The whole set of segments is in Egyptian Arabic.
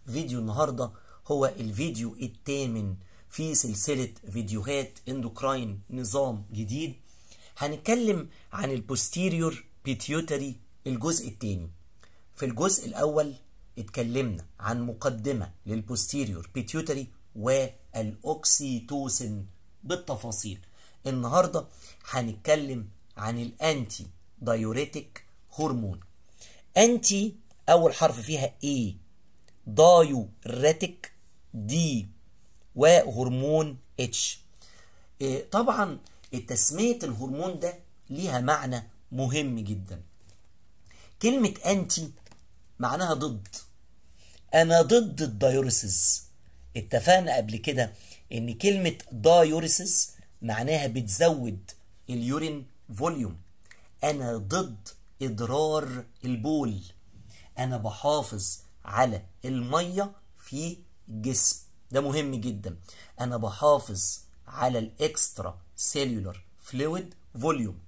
فيديو النهاردة هو الفيديو الثامن في سلسلة فيديوهات اندوكراين نظام جديد هنتكلم عن البوستيريور بيتيوتري الجزء الثاني في الجزء الأول اتكلمنا عن مقدمة للبوستيريور بيتيوتري والأوكسيتوسين بالتفاصيل النهاردة هنتكلم عن الأنتي دايوريتك هرمون أنتي أول حرف فيها A دايوريتك دي وهرمون اتش إيه طبعا تسمية الهرمون ده ليها معنى مهم جدا كلمة أنتي معناها ضد أنا ضد الدايوريسيس اتفقنا قبل كده إن كلمة دايوريسيس معناها بتزود اليورين فوليوم أنا ضد إضرار البول أنا بحافظ على المية في الجسم ده مهم جدا أنا بحافظ على الإكسترا سيلولار فلويد فوليوم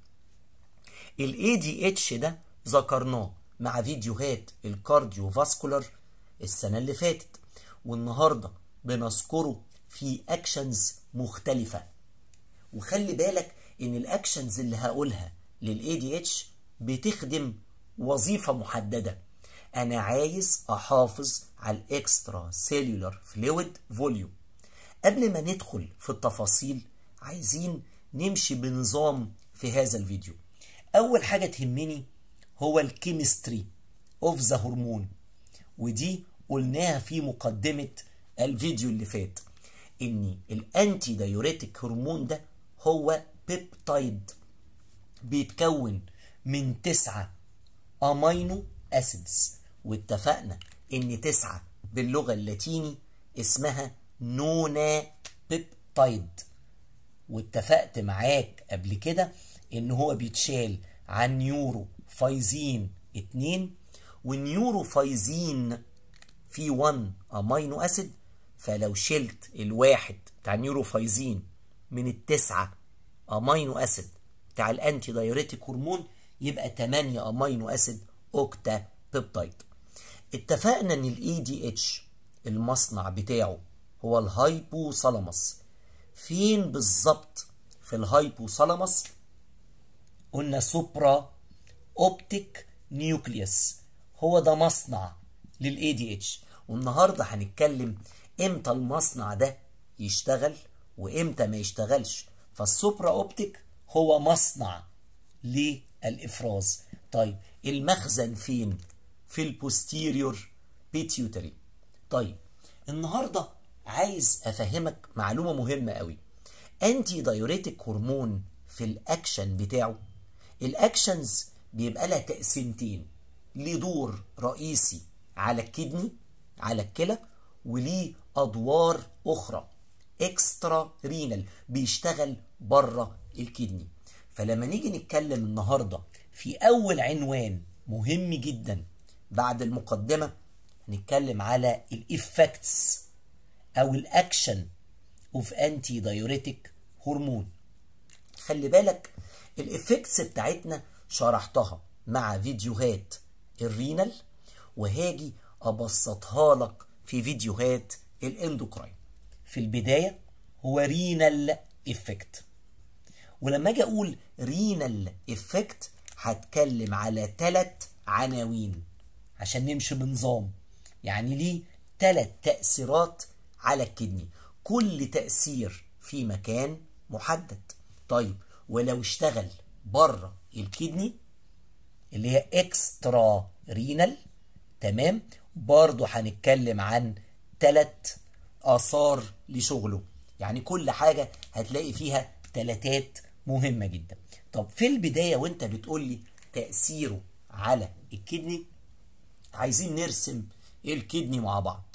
ال ADH ده ذكرناه مع فيديوهات الكارديو فاسكولار السنة اللي فاتت والنهاردة بنذكره في أكشنز مختلفة وخلي بالك إن الأكشنز اللي هقولها لل ADH بتخدم وظيفة محددة أنا عايز أحافظ على الإكسترا سيلولار فلويد فوليوم قبل ما ندخل في التفاصيل عايزين نمشي بنظام في هذا الفيديو أول حاجة تهمني هو الكيمستري اوف ذا هرمون ودي قلناها في مقدمة الفيديو اللي فات ان الانتي دايوريتك هرمون ده هو بيبتايد بيتكون من تسعة امينو اسيدز واتفقنا ان تسعة باللغة اللاتيني اسمها نونا بيبتايد واتفقت معاك قبل كده ان هو بيتشال عن نيورو فايزين 2 والنيورو فايزين في 1 امينو اسيد فلو شلت الواحد بتاع النيورو فايزين من التسعة امينو اسيد بتاع الانتي دايوريتيك هرمون يبقى 8 امينو اسيد اوكتا بيبتايد اتفقنا ان الاي دي اتش المصنع بتاعه هو الهايبوثالاموس فين بالظبط في الهايبوثالاموس قلنا سوبرا اوبتيك نيوكليوس هو ده مصنع للاي دي اتش والنهارده هنتكلم امتى المصنع ده يشتغل وامتى ما يشتغلش فالسوبرا اوبتيك هو مصنع للافراز طيب المخزن فين في البوستيريور بيتيوتري طيب النهارده عايز افهمك معلومه مهمه قوي انتي دايوريتك هرمون في الاكشن بتاعه الاكشنز بيبقى لها تقسيمتين ليه دور رئيسي على الكدني على الكلى وليه ادوار اخرى اكسترا رينال بيشتغل بره الكدني فلما نيجي نتكلم النهارده في اول عنوان مهم جدا بعد المقدمه هنتكلم على الافكتس او الاكشن اوف انتي دايوريتك هرمون خلي بالك الافكتس بتاعتنا شرحتها مع فيديوهات الرينال وهاجي ابسطها لك في فيديوهات الاندوكراين في البدايه هو رينال افكت ولما اجي اقول رينال افكت هتكلم على ثلاث عناوين عشان نمشي بنظام يعني ليه ثلاث تأثيرات على الكدني كل تأثير في مكان محدد طيب ولو اشتغل بره الكدني اللي هي اكسترا رينال تمام برضه هنتكلم عن ثلاث اثار لشغله يعني كل حاجه هتلاقي فيها ثلاثات مهمه جدا طب في البدايه وانت بتقول لي تاثيره على الكدني عايزين نرسم الكدني مع بعض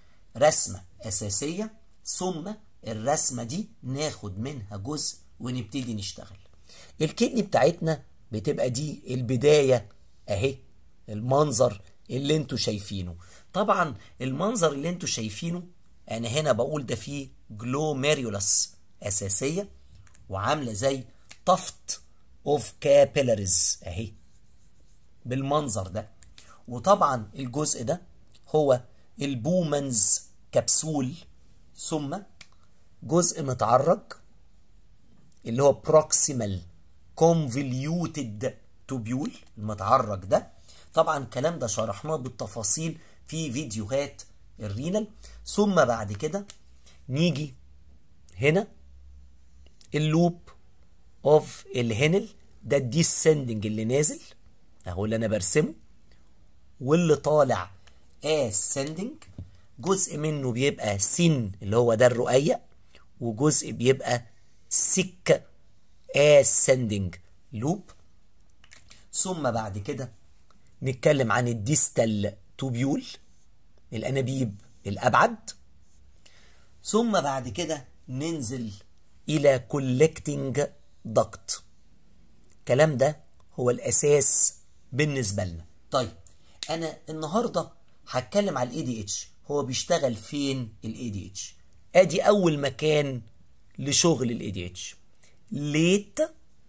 رسمه اساسيه ثم الرسمه دي ناخد منها جزء ونبتدي نشتغل الكدني بتاعتنا بتبقى دي البدايه اهي المنظر اللي انتوا شايفينه طبعا المنظر اللي انتوا شايفينه انا هنا بقول ده فيه جلوميريولاس اساسيه وعامله زي طفت اوف كابيلاريز اهي بالمنظر ده وطبعا الجزء ده هو البومنز كبسول ثم جزء متعرج اللي هو بروكسيمال convoluted tubule المتعرج ده طبعا الكلام ده شرحناه بالتفاصيل في فيديوهات الرينال ثم بعد كده نيجي هنا اللوب اوف الهنل ده الديسندنج اللي نازل اهو اللي انا برسمه واللي طالع ascending جزء منه بيبقى سن اللي هو ده الرؤية وجزء بيبقى سك ascending لوب ثم بعد كده نتكلم عن الديستال توبيول الانابيب الابعد ثم بعد كده ننزل الى كولكتنج دكت الكلام ده هو الاساس بالنسبه لنا طيب انا النهارده هتكلم على الاي دي اتش هو بيشتغل فين الاي دي اتش ادي اول مكان لشغل الاي دي اتش ليت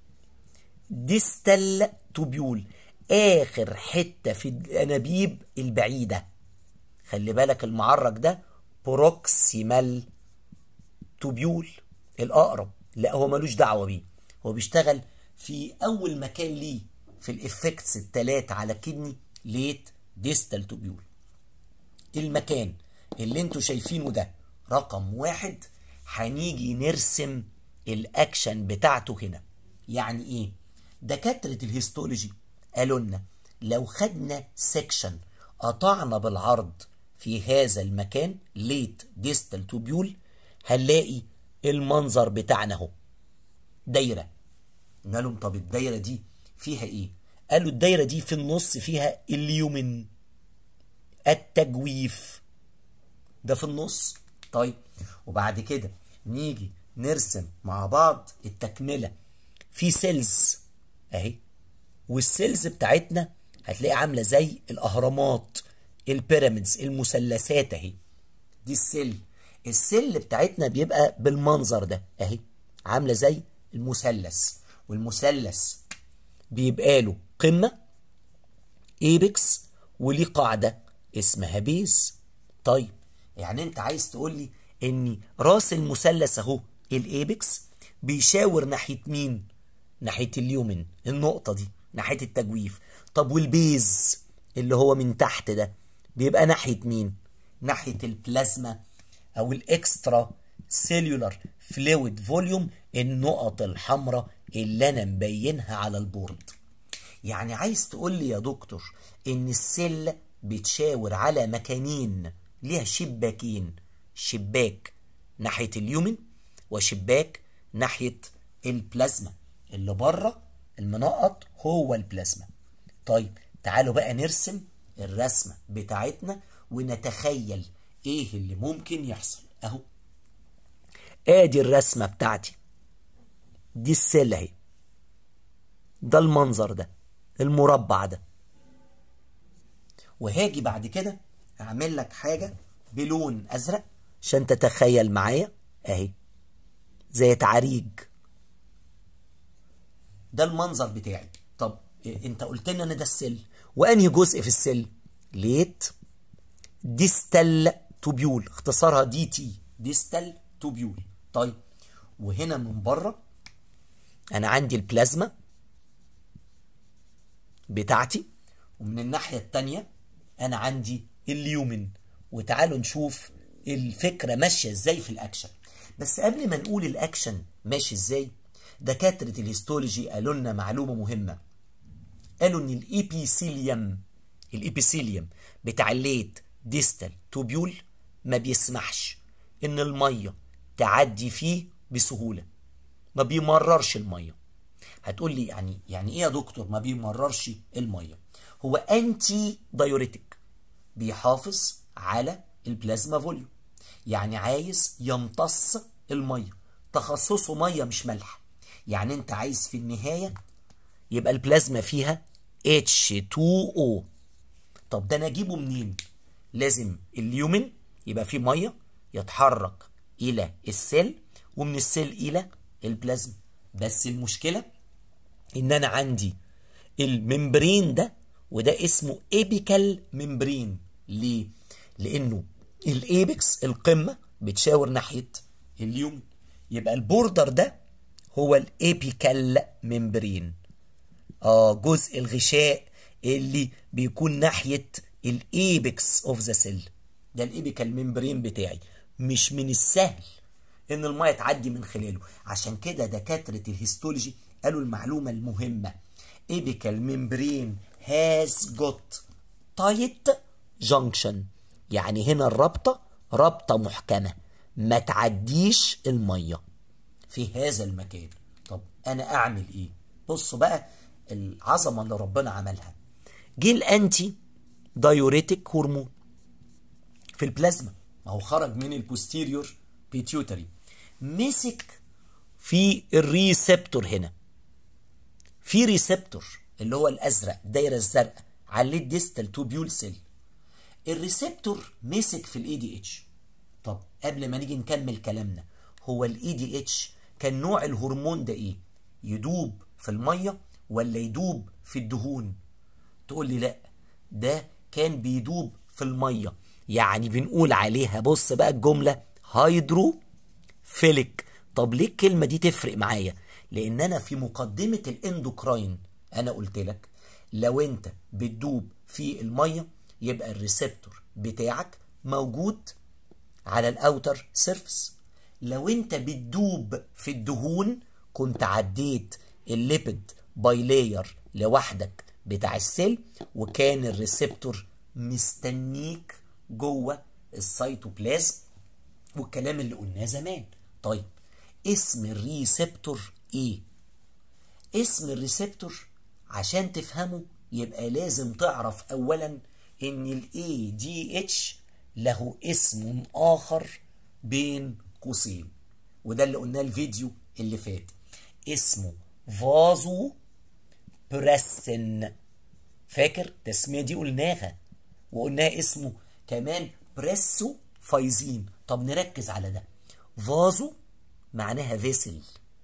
ديستال توبيول اخر حته في الانابيب البعيده خلي بالك المعرج ده بروكسيمال توبيول الاقرب لا هو ملوش دعوه بيه هو بيشتغل في اول مكان ليه في الافكتس الثلاثه على كدني ليت ديستال توبيول المكان اللي انتوا شايفينه ده رقم واحد هنيجي نرسم الاكشن بتاعته هنا يعني ايه دكاتره الهيستولوجي قالوا لنا لو خدنا سيكشن قطعنا بالعرض في هذا المكان ليت ديستال توبيول هنلاقي المنظر بتاعنا اهو دايره قلنا لهم طب الدايره دي فيها ايه قالوا الدايره دي في النص فيها اليومن التجويف ده في النص طيب وبعد كده نيجي نرسم مع بعض التكمله في سيلز اهي والسيلز بتاعتنا هتلاقي عامله زي الاهرامات البيراميدز المثلثات اهي دي السيل السيل بتاعتنا بيبقى بالمنظر ده اهي عامله زي المثلث والمثلث بيبقى له قمه ايبكس وليه قاعده اسمها بيز طيب يعني انت عايز تقول لي ان راس المثلث اهو الايبكس بيشاور ناحيه مين ناحيه اليومن النقطه دي ناحيه التجويف طب والبيز اللي هو من تحت ده بيبقى ناحيه مين ناحيه البلازما او الاكسترا سيلولار فلويد فوليوم النقط الحمراء اللي انا مبينها على البورد يعني عايز تقول لي يا دكتور ان السيل بتشاور على مكانين ليها شباكين شباك ناحيه اليومن وشباك ناحيه البلازما اللي بره المنقط هو البلازما طيب تعالوا بقى نرسم الرسمه بتاعتنا ونتخيل ايه اللي ممكن يحصل اهو ادي الرسمه بتاعتي دي السيل اهي ده المنظر ده المربع ده وهاجي بعد كده اعمل لك حاجه بلون ازرق عشان تتخيل معايا اهي زي تعريج ده المنظر بتاعي طب إيه انت قلت لنا ان ده السل وانهي جزء في السل ليت ديستال توبيول اختصارها دي تي ديستال توبيول طيب وهنا من بره انا عندي البلازما بتاعتي ومن الناحيه التانيه انا عندي اليومن وتعالوا نشوف الفكره ماشيه ازاي في الاكشن بس قبل ما نقول الاكشن ماشي ازاي دكاتره الهيستولوجي قالوا لنا معلومه مهمه قالوا ان الايبيثيليوم الايبيثيليوم بتاع الليت ديستال توبيول ما بيسمحش ان الميه تعدي فيه بسهوله ما بيمررش الميه هتقول لي يعني يعني ايه يا دكتور ما بيمررش الميه هو انتي دايوريتك بيحافظ على البلازما فوليوم يعني عايز يمتص الميه تخصصه ميه مش ملح يعني انت عايز في النهايه يبقى البلازما فيها H2O طب ده انا اجيبه منين لازم اليومن يبقى فيه ميه يتحرك الى السيل ومن السيل الى البلازما بس المشكله ان انا عندي الممبرين ده وده اسمه ايبيكال ممبرين ليه لانه الايبكس القمه بتشاور ناحيه اليوم يبقى البوردر ده هو الابيكال ممبرين اه جزء الغشاء اللي بيكون ناحيه الايبكس اوف ذا سيل ده الابيكال ممبرين بتاعي مش من السهل ان الميه تعدي من خلاله عشان كده دكاتره الهيستولوجي قالوا المعلومه المهمه ايبيكال ممبرين هاز جوت تايت جانكشن يعني هنا الرابطه رابطه محكمه ما تعديش الميه في هذا المكان طب انا اعمل ايه بصوا بقى العظمه اللي ربنا عملها جه الانتي دايوريتك هرمون في البلازما ما هو خرج من البوستيريور بيتيوتري مسك في الريسبتور هنا في ريسبتور اللي هو الازرق الدايره الزرقاء عليه الديستال توبيول سيل الريسبتور مسك في الاي دي اتش طب قبل ما نيجي نكمل كلامنا هو الاي دي اتش كان نوع الهرمون ده ايه يدوب في الميه ولا يدوب في الدهون تقول لي لا ده كان بيدوب في الميه يعني بنقول عليها بص بقى الجمله هيدرو فيليك طب ليه الكلمه دي تفرق معايا لان انا في مقدمه الاندوكراين انا قلت لك لو انت بتدوب في الميه يبقى الريسبتور بتاعك موجود على الاوتر سيرفس لو انت بتدوب في الدهون كنت عديت الليبيد باي لاير لوحدك بتاع السيل وكان الريسبتور مستنيك جوه السيتوبلازم والكلام اللي قلناه زمان طيب اسم الريسبتور ايه اسم الريسبتور عشان تفهمه يبقى لازم تعرف اولا ان الاي دي اتش له اسم اخر بين قوسين وده اللي قلناه الفيديو اللي فات اسمه فازو بريسن فاكر التسميه دي قلناها وقلناها اسمه كمان بريسو فايزين طب نركز على ده فازو معناها فيسل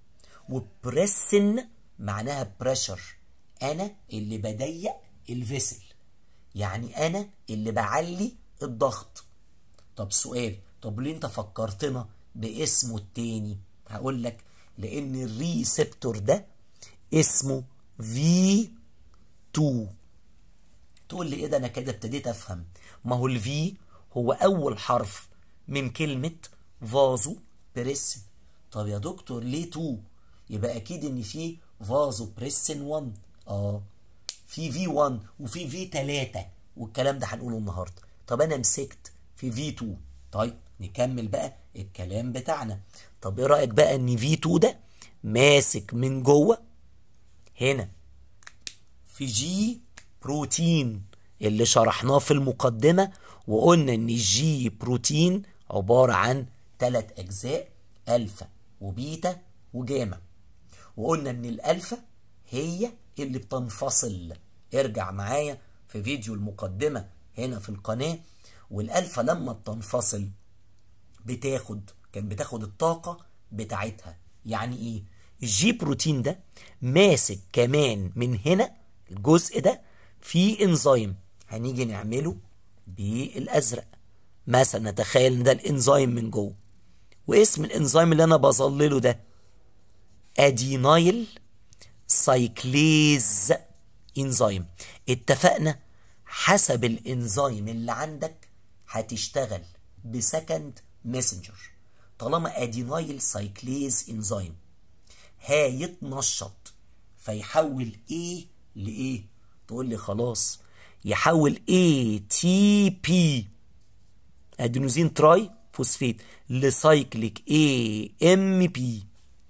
وبريسن معناها بريشر انا اللي بضيق الفيسل يعني انا اللي بعلي الضغط طب سؤال طب ليه انت فكرتنا باسمه التاني هقول لك لان الريسبتور ده اسمه في 2 تقول لي ايه ده انا كده ابتديت افهم ما هو الفي هو اول حرف من كلمة فازو بريسن طب يا دكتور ليه 2 يبقى اكيد ان في فازو بريسن 1 اه في في 1 وفي في 3 والكلام ده هنقوله النهارده طب انا مسكت في في 2 طيب نكمل بقى الكلام بتاعنا طب ايه رايك بقى ان في 2 ده ماسك من جوه هنا في جي بروتين اللي شرحناه في المقدمة وقلنا ان الجي بروتين عبارة عن ثلاث اجزاء الفا وبيتا وجاما وقلنا ان الالفا هي اللي بتنفصل ارجع معايا في فيديو المقدمة هنا في القناة والالفا لما بتنفصل بتاخد كان بتاخد الطاقة بتاعتها يعني ايه الجي بروتين ده ماسك كمان من هنا الجزء ده في انزيم هنيجي نعمله بالازرق مثلا نتخيل ان ده الانزيم من جوه واسم الانزيم اللي انا بظلله ده ادينايل سايكليز انزيم اتفقنا حسب الانزيم اللي عندك هتشتغل بسكند ماسنجر طالما ادينايل سايكليز انزيم هيتنشط فيحول ايه لايه تقول لي خلاص يحول اي تي بي ادينوزين تراي فوسفيت لسايكليك اي ام بي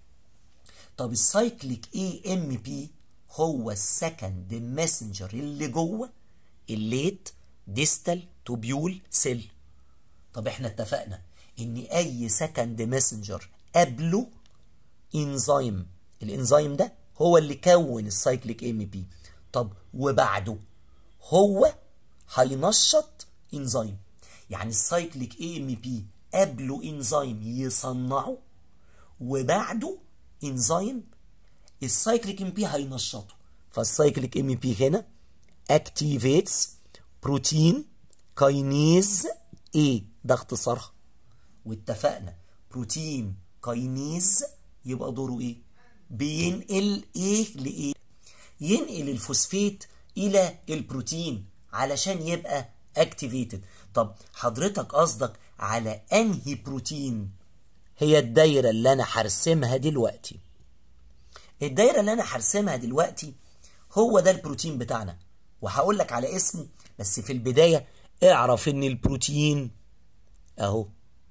طب السايكليك اي ام بي هو السكند ماسنجر اللي جوه الليت ديستال توبيول سيل طب احنا اتفقنا ان اي سكند ماسنجر قبله انزيم الانزيم ده هو اللي كون السايكليك ام بي طب وبعده هو هينشط انزيم يعني السايكليك اي ام بي قبله انزيم يصنعه وبعده انزيم السايكليك ام بي هينشطه فالسايكليك ام بي هنا اكتيفيتس بروتين كاينيز ايه ده اختصارها واتفقنا بروتين كاينيز يبقى دوره ايه بينقل ايه لايه ينقل الفوسفيت الى البروتين علشان يبقى اكتيفيتد طب حضرتك قصدك على انهي بروتين هي الدايره اللي انا هرسمها دلوقتي الدايره اللي انا هرسمها دلوقتي هو ده البروتين بتاعنا وهقول لك على اسمه بس في البدايه اعرف ان البروتين اهو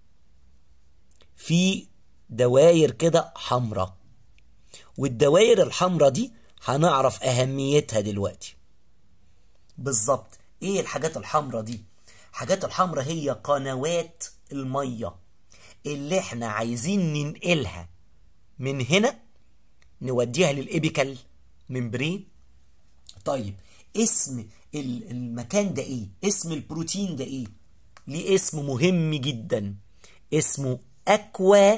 في دواير كده حمراء والدواير الحمراء دي هنعرف اهميتها دلوقتي بالظبط ايه الحاجات الحمراء دي الحاجات الحمراء هي قنوات الميه اللي احنا عايزين ننقلها من هنا نوديها للإبيكال ممبرين طيب اسم المكان ده ايه اسم البروتين ده ايه ليه اسم مهم جدا اسمه اكوا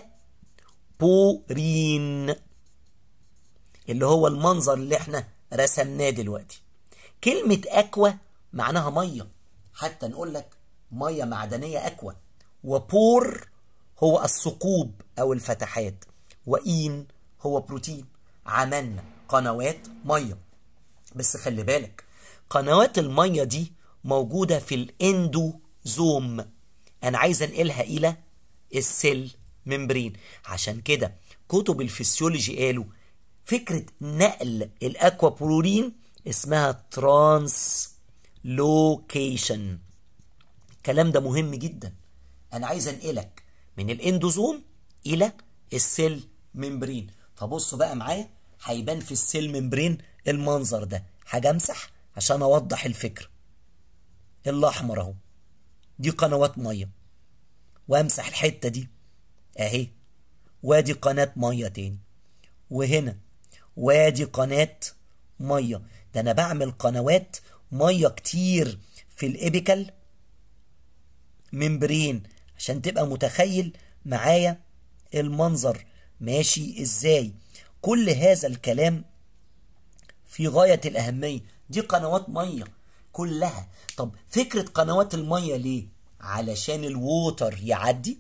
بورين اللي هو المنظر اللي احنا رسمناه دلوقتي كلمة اكوا معناها مية حتى نقول لك مية معدنية اكوا وبور هو الثقوب او الفتحات وإين هو بروتين عملنا قنوات ميه بس خلي بالك قنوات الميه دي موجوده في الاندوزوم انا عايز انقلها الى السيل ممبرين عشان كده كتب الفسيولوجي قالوا فكره نقل الاكوابورين اسمها ترانس لوكيشن الكلام ده مهم جدا انا عايز انقلك من الاندوزوم الى السيل ممبرين فبصوا بقى معايا هيبان في السيل ممبرين المنظر ده حاجه امسح عشان اوضح الفكره الاحمر اهو دي قنوات ميه وامسح الحته دي اهي وادي قناه ميه تاني وهنا وادي قناه ميه ده انا بعمل قنوات ميه كتير في الابيكال ممبرين عشان تبقى متخيل معايا المنظر ماشي ازاي كل هذا الكلام في غاية الأهمية دي قنوات مية كلها طب فكرة قنوات المية ليه علشان الووتر يعدي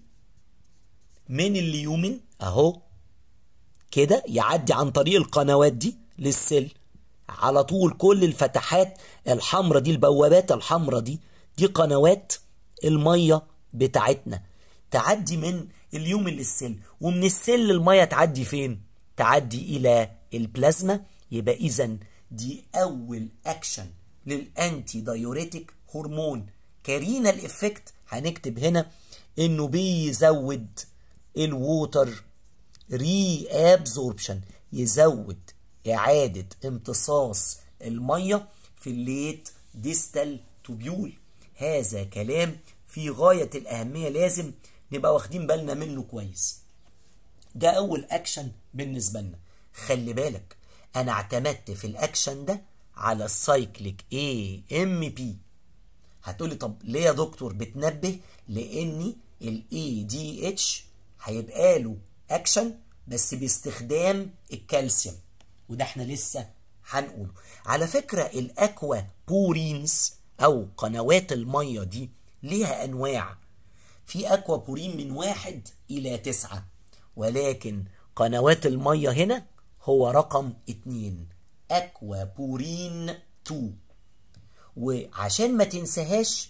من اليومن اهو كده يعدي عن طريق القنوات دي للسل على طول كل الفتحات الحمراء دي البوابات الحمراء دي دي قنوات المية بتاعتنا تعدي من اليوم للسل ومن السل المية تعدي فين تعدي الى البلازما يبقى اذا دي اول اكشن للانتي دايوريتك هرمون كارينال افكت هنكتب هنا انه بيزود الووتر ري ابزوربشن يزود اعاده امتصاص الميه في الليت ديستال توبيول هذا كلام في غايه الاهميه لازم نبقى واخدين بالنا منه كويس ده اول اكشن بالنسبه لنا خلي بالك انا اعتمدت في الاكشن ده على السايكليك اي ام بي هتقولي طب ليه يا دكتور بتنبه لاني الاي دي اتش هيبقى له اكشن بس باستخدام الكالسيوم وده احنا لسه هنقوله على فكرة الاكوا بورينز او قنوات المية دي ليها انواع في اكوا بورين من واحد الى تسعة ولكن قنوات المية هنا هو رقم اتنين اكوا بورين 2 وعشان ما تنساهاش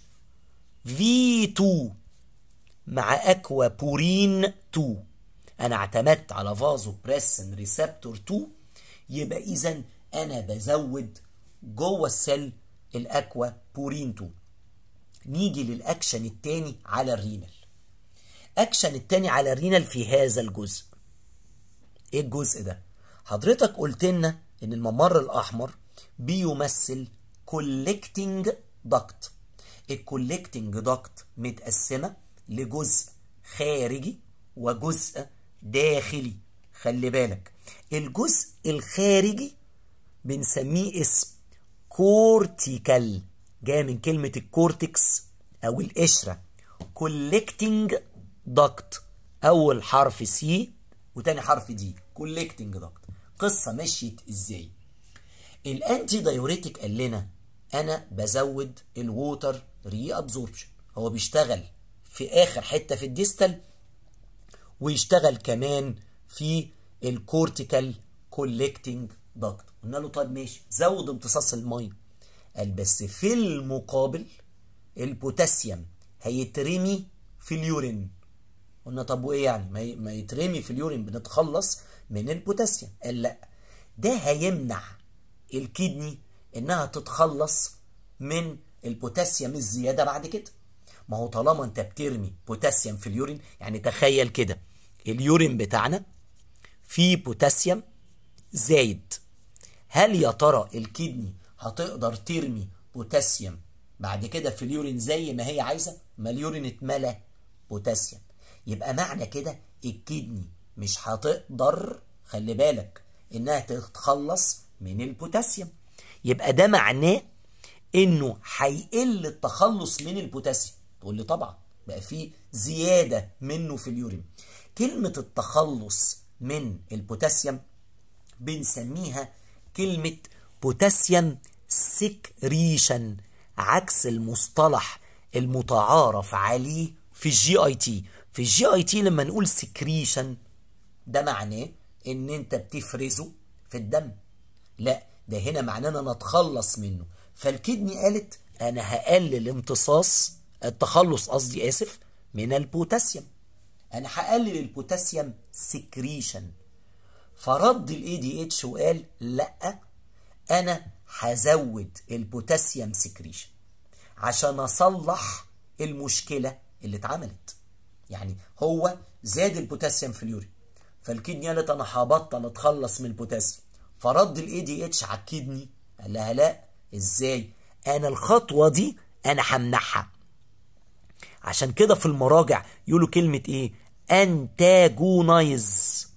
V2 مع اكوا بورين 2 انا اعتمدت على فازو بريسن ريسبتور 2 يبقى اذا انا بزود جوه السيل الاكوا بورين 2 نيجي للاكشن التاني على الرينال اكشن التاني على الرينال في هذا الجزء ايه الجزء ده حضرتك قلت لنا ان الممر الاحمر بيمثل كولكتنج داكت الكولكتنج داكت متقسمه لجزء خارجي وجزء داخلي خلي بالك الجزء الخارجي بنسميه اسم كورتيكال جاي من كلمة الكورتكس أو القشرة كولكتنج داكت أول حرف سي وتاني حرف دي كولكتنج داكت قصة مشيت ازاي الانتي دايوريتك قال لنا انا بزود الووتر ري ابزوربشن هو بيشتغل في اخر حته في الديستال ويشتغل كمان في الكورتيكال كولكتنج داكت قلنا له طيب ماشي زود امتصاص الميه قال بس في المقابل البوتاسيوم هيترمي في اليورين قلنا طب وايه يعني ما يترمي في اليورين بنتخلص من البوتاسيوم قال لا ده هيمنع الكدني انها تتخلص من البوتاسيوم الزياده بعد كده ما هو طالما انت بترمي بوتاسيوم في اليورين يعني تخيل كده اليورين بتاعنا فيه بوتاسيوم زايد هل يا ترى الكدني هتقدر ترمي بوتاسيوم بعد كده في اليورين زي ما هي عايزه ما اليورين اتملى بوتاسيوم يبقى معنى كده الكدني مش هتقدر خلي بالك انها تتخلص من البوتاسيوم يبقى ده معناه انه هيقل التخلص من البوتاسيوم تقول لي طبعا بقى في زياده منه في اليورين كلمه التخلص من البوتاسيوم بنسميها كلمه بوتاسيوم سكريشن عكس المصطلح المتعارف عليه في الجي اي تي في الجي اي تي لما نقول سكريشن ده معناه ان انت بتفرزه في الدم لا ده هنا معناه ان انا اتخلص منه فالكدني قالت انا هقلل امتصاص التخلص قصدي اسف من البوتاسيوم انا هقلل البوتاسيوم سكريشن فرد الاي دي اتش وقال لا انا هزود البوتاسيوم سكريشن عشان اصلح المشكله اللي اتعملت يعني هو زاد البوتاسيوم في اليورين فالكدني قالت انا هبطل اتخلص من البوتاسيوم فرد الاي دي اتش على الكدني قال لها لا ازاي انا الخطوه دي انا همنعها عشان كده في المراجع يقولوا كلمه ايه انتاجونايز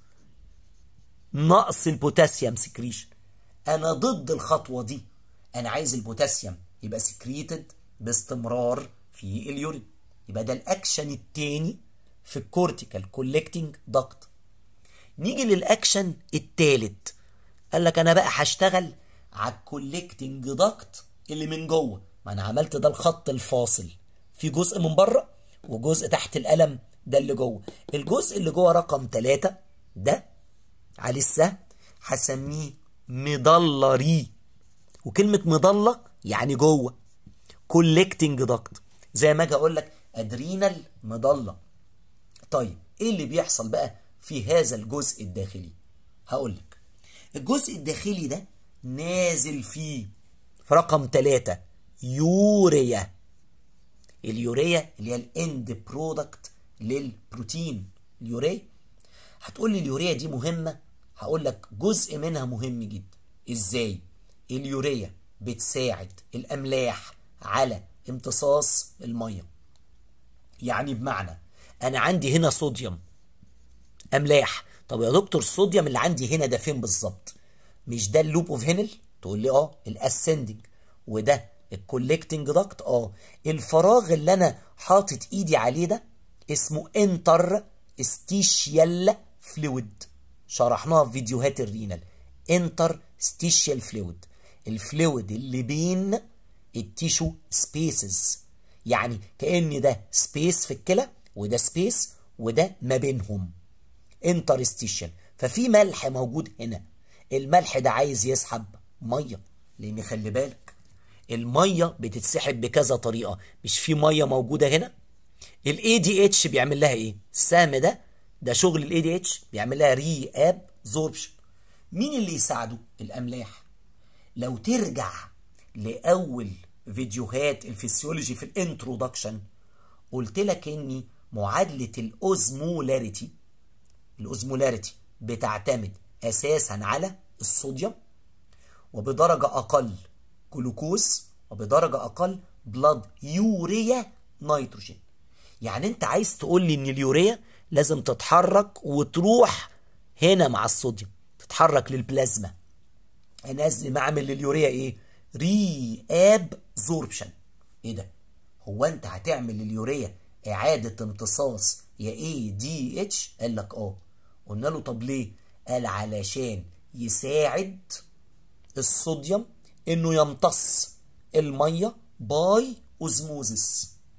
نقص البوتاسيوم سكريشن انا ضد الخطوه دي انا عايز البوتاسيوم يبقى سكريتد باستمرار في اليورين يبقى ده الاكشن التاني في الكورتيكال كولكتنج داكت نيجي للاكشن التالت قال لك انا بقى هشتغل على الكولكتنج داكت اللي من جوه ما انا عملت ده الخط الفاصل في جزء من بره وجزء تحت القلم ده اللي جوه الجزء اللي جوه رقم ثلاثة ده عليه السهم هسميه مضلري وكلمة مضلة يعني جوه كولكتنج داكت زي ما اجي اقول لك ادرينال مضلة طيب ايه اللي بيحصل بقى في هذا الجزء الداخلي هقول لك الجزء الداخلي ده نازل فيه في رقم ثلاثة يوريا اليوريا اللي هي الاند برودكت للبروتين اليوريا هتقول لي اليوريا دي مهمة هقول لك جزء منها مهم جدا ازاي اليوريا بتساعد الاملاح على امتصاص الميه يعني بمعنى انا عندي هنا صوديوم املاح طب يا دكتور الصوديوم اللي عندي هنا ده فين بالظبط مش ده اللوب اوف هينل تقول لي اه الاسندنج وده الكولكتنج داكت اه الفراغ اللي انا حاطط ايدي عليه ده اسمه انتر ستيشيال فلويد شرحناها في فيديوهات الرينال انتر ستيشيال فلويد الفلويد اللي بين التيشو سبيسز يعني كأن ده سبيس في الكلى وده سبيس وده ما بينهم انترستيشن ففي ملح موجود هنا الملح ده عايز يسحب ميه لان خلي بالك الميه بتتسحب بكذا طريقه مش في ميه موجوده هنا الاي دي اتش بيعمل لها ايه السهم ده ده شغل الاي دي اتش بيعمل لها ري اب زوربشن مين اللي يساعده الاملاح لو ترجع لاول فيديوهات الفسيولوجي في الانترودكشن قلت لك ان معادله الاوزمولاريتي الاوزمولاريتي بتعتمد اساسا على الصوديوم وبدرجه اقل جلوكوز وبدرجه اقل بلاد يوريا نيتروجين يعني انت عايز تقول لي ان اليوريا لازم تتحرك وتروح هنا مع الصوديوم تتحرك للبلازما انا لازم اعمل لليوريا ايه ري اب زوربشن ايه ده هو انت هتعمل لليوريا اعاده امتصاص يا اي دي اتش قال لك اه قلنا له طب ليه قال علشان يساعد الصوديوم انه يمتص الميه باي اوزموزس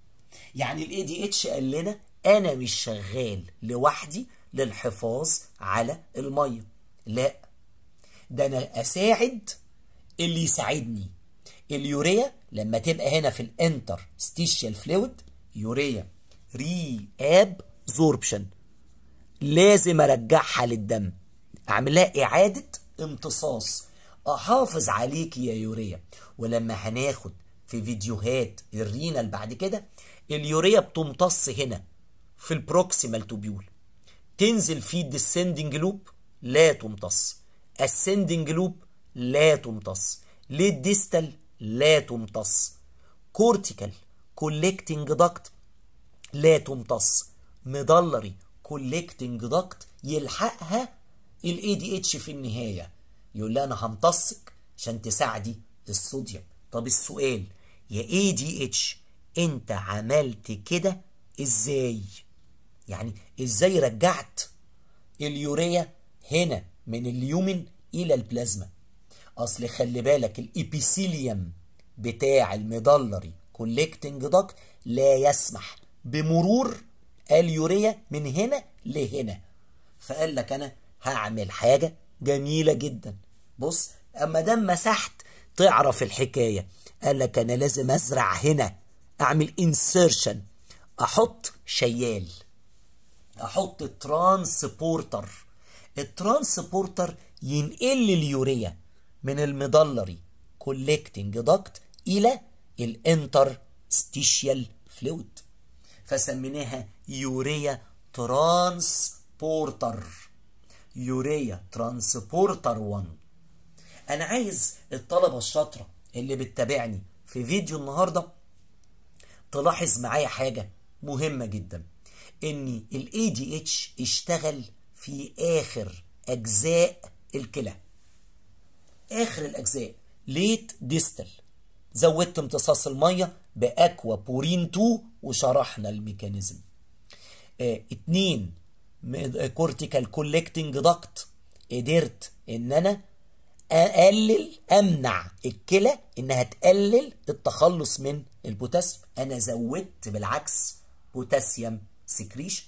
يعني الاي دي اتش قال لنا انا مش شغال لوحدي للحفاظ على الميه لا ده انا اساعد اللي يساعدني اليوريا لما تبقى هنا في الانتر ستيشيال فلويد يوريا ري اب زوربشن لازم ارجعها للدم اعمل لها اعاده امتصاص احافظ عليك يا يوريا ولما هناخد في فيديوهات الرينال بعد كده اليوريا بتمتص هنا في البروكسيمال توبيول تنزل في الديسندنج لوب لا تمتص السندنج لوب لا تمتص للديستال لا تمتص كورتيكال كولكتنج داكت لا تمتص مدلري كولكتنج داكت يلحقها الاي دي اتش في النهايه يقول لها انا همتصك عشان تساعدي الصوديوم طب السؤال يا اي دي اتش انت عملت كده ازاي يعني ازاي رجعت اليوريا هنا من اليومن الى البلازما اصل خلي بالك الابيثيليوم بتاع المدلري كولكتنج داكت لا يسمح بمرور اليوريا من هنا لهنا فقال لك انا هعمل حاجه جميله جدا بص اما دام مسحت تعرف الحكايه قال لك انا لازم ازرع هنا اعمل انسيرشن احط شيال احط ترانسبورتر الترانسبورتر ينقل لي اليوريا من المدلري كولكتنج داكت الى الانترستيشيال فلويد فسميناها يوريا ترانسبورتر يوريا ترانسبورتر 1 انا عايز الطلبه الشاطره اللي بتتابعني في فيديو النهارده تلاحظ معايا حاجه مهمه جدا ان الاي دي اتش اشتغل في اخر اجزاء الكلى اخر الاجزاء ليت ديستال زودت امتصاص الميه باكوا بورين 2 وشرحنا الميكانيزم اه اتنين كورتيكال كولكتنج داكت قدرت ان انا اقلل امنع الكلى انها تقلل التخلص من البوتاسيوم انا زودت بالعكس بوتاسيوم سكريشن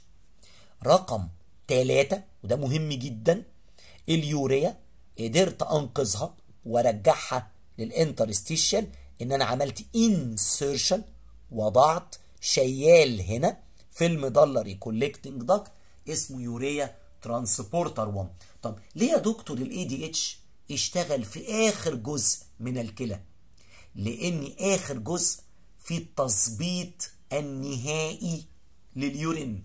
رقم ثلاثة وده مهم جدا اليوريا قدرت انقذها وارجعها للانترستيشن ان انا عملت انسيرشن وضعت شيال هنا في المدلري كولكتنج داكت اسمه يوريا ترانسبورتر 1 طب ليه يا دكتور الاي دي اتش اشتغل في اخر جزء من الكلى لان اخر جزء في التظبيط النهائي لليورين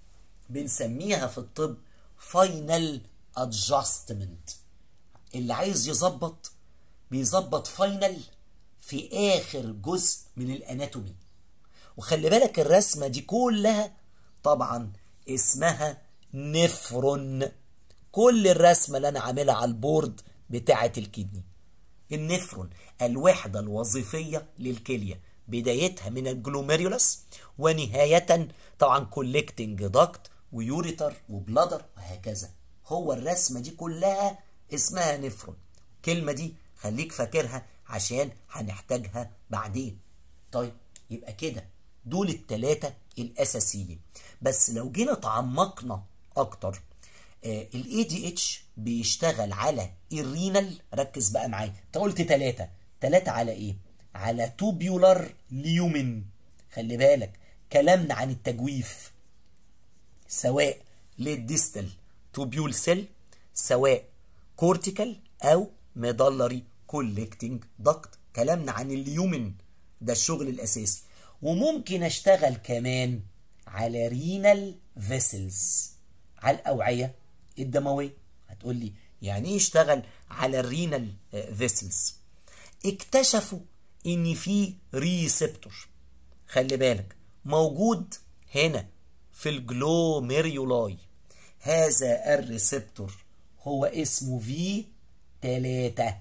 بنسميها في الطب فاينل ادجستمنت اللي عايز يظبط بيظبط فاينل في اخر جزء من الاناتومي وخلي بالك الرسمه دي كلها طبعا اسمها نفرون كل الرسمه اللي انا عاملها على البورد بتاعه الكدني النفرون الوحده الوظيفيه للكليه بدايتها من الجلوميريولاس ونهايه طبعا كولكتنج داكت ويوريتر وبلادر وهكذا هو الرسمه دي كلها اسمها نفرون الكلمه دي خليك فاكرها عشان هنحتاجها بعدين طيب يبقى كده دول التلاتة الأساسيين بس لو جينا تعمقنا أكتر الاي دي اتش بيشتغل على الرينال ركز بقى معايا انت قلت تلاتة تلاتة على ايه على توبيولار ليومن خلي بالك كلامنا عن التجويف سواء للديستال توبيول سيل سواء كورتيكال او ميدلري كولكتنج دكت كلامنا عن اليومن ده الشغل الاساسي وممكن اشتغل كمان على رينال فيسلز على الاوعيه الدمويه هتقول لي يعني ايه اشتغل على الرينال فيسلز اكتشفوا ان في ريسبتور خلي بالك موجود هنا في الجلوميريولاي هذا الريسبتور هو اسمه في 3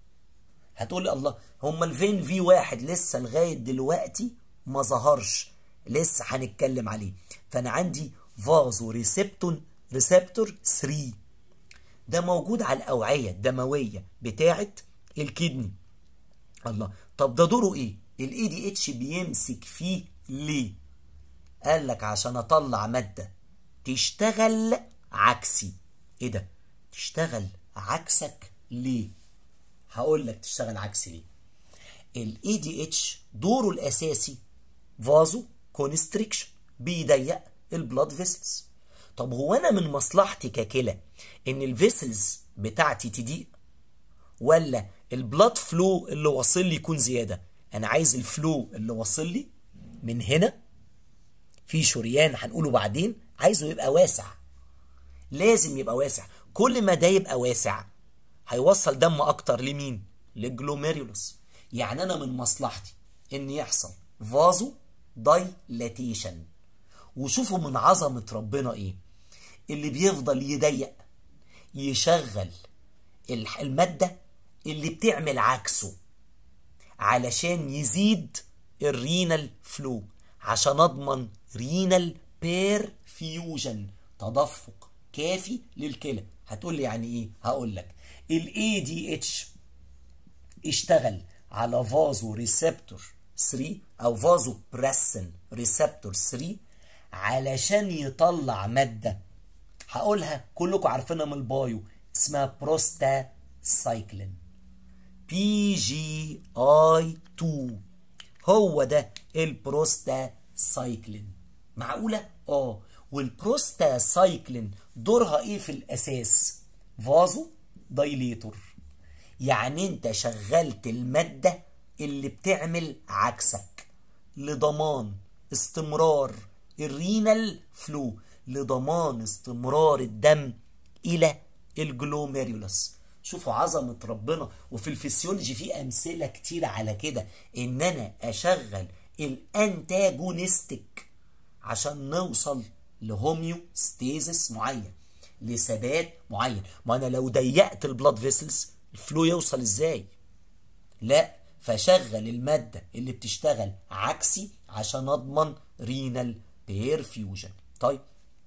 هتقول لي الله هما الفين في واحد لسه لغايه دلوقتي ما ظهرش لسه هنتكلم عليه فانا عندي فازو ريسبتون ريسبتور 3 ده موجود على الاوعيه الدمويه بتاعه الكدني الله طب ده دوره ايه الاي دي اتش بيمسك فيه ليه قال لك عشان اطلع مادة تشتغل عكسي ايه ده تشتغل عكسك ليه هقول لك تشتغل عكسي ليه الاي دي اتش دوره الاساسي فازو كونستريكشن بيضيق البلاد فيسلز طب هو انا من مصلحتي ككلى ان الفيسلز بتاعتي تضيق ولا البلاد فلو اللي واصل لي يكون زياده انا عايز الفلو اللي واصل لي من هنا في شريان هنقوله بعدين عايزه يبقى واسع لازم يبقى واسع كل ما ده يبقى واسع هيوصل دم اكتر لمين للجلوميريولوس يعني انا من مصلحتي ان يحصل فازو دايلاتيشن وشوفوا من عظمة ربنا ايه اللي بيفضل يضيق يشغل المادة اللي بتعمل عكسه علشان يزيد الرينال فلو عشان اضمن رينال بيرفيوجن تدفق كافي للكلى هتقول لي يعني ايه هقول لك الاي دي اتش اشتغل على فازو ريسبتور 3 او فازو بريسن ريسبتور 3 علشان يطلع مادة هقولها كلكم عارفينها من البايو اسمها بروستا سايكلين بي جي اي 2 هو ده البروستا سايكلين معقولة؟ اه والبروستا سايكلين دورها ايه في الاساس؟ فازو دايليتور يعني انت شغلت المادة اللي بتعمل عكسك لضمان استمرار الرينال فلو لضمان استمرار الدم الى الجلوميريولس شوفوا عظمة ربنا وفي الفسيولوجي في امثلة كتير على كده ان انا اشغل الانتاجونستيك عشان نوصل لهوميوستيزس معين لثبات معين ما انا لو ضيقت البلاد فيسلز الفلو يوصل ازاي لا فشغل المادة اللي بتشتغل عكسي عشان اضمن رينال بيرفيوجن طيب